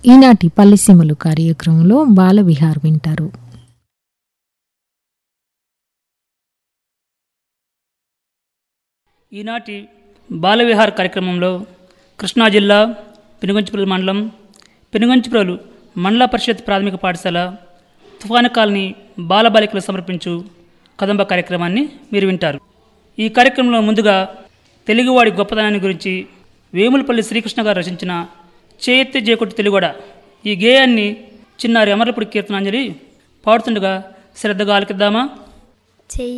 ఈనాటి పల్లెసీమలు కార్యక్రమంలో బాల విహార్ వింటారు ఈనాటి బాలవిహార్ కార్యక్రమంలో కృష్ణా జిల్లా పెనుగంచిప్రోలు మండలం పెనుగంచిప్రోలు మండల పరిషత్ ప్రాథమిక పాఠశాల తుఫాను కాలనీ బాలబాలికలు సమర్పించు కదంబ కార్యక్రమాన్ని మీరు వింటారు ఈ కార్యక్రమంలో ముందుగా తెలుగువాడి గొప్పతనాన్ని గురించి వేములపల్లి శ్రీకృష్ణ గారు రచించిన చేయెత్తి జయకొట్టి తెలుగుడ ఈ గేయాన్ని చిన్నారి అమరపుడి కీర్తనాంజలి పాడుతుండగా శ్రద్ధగా ఆలకిద్దామా చెయ్యి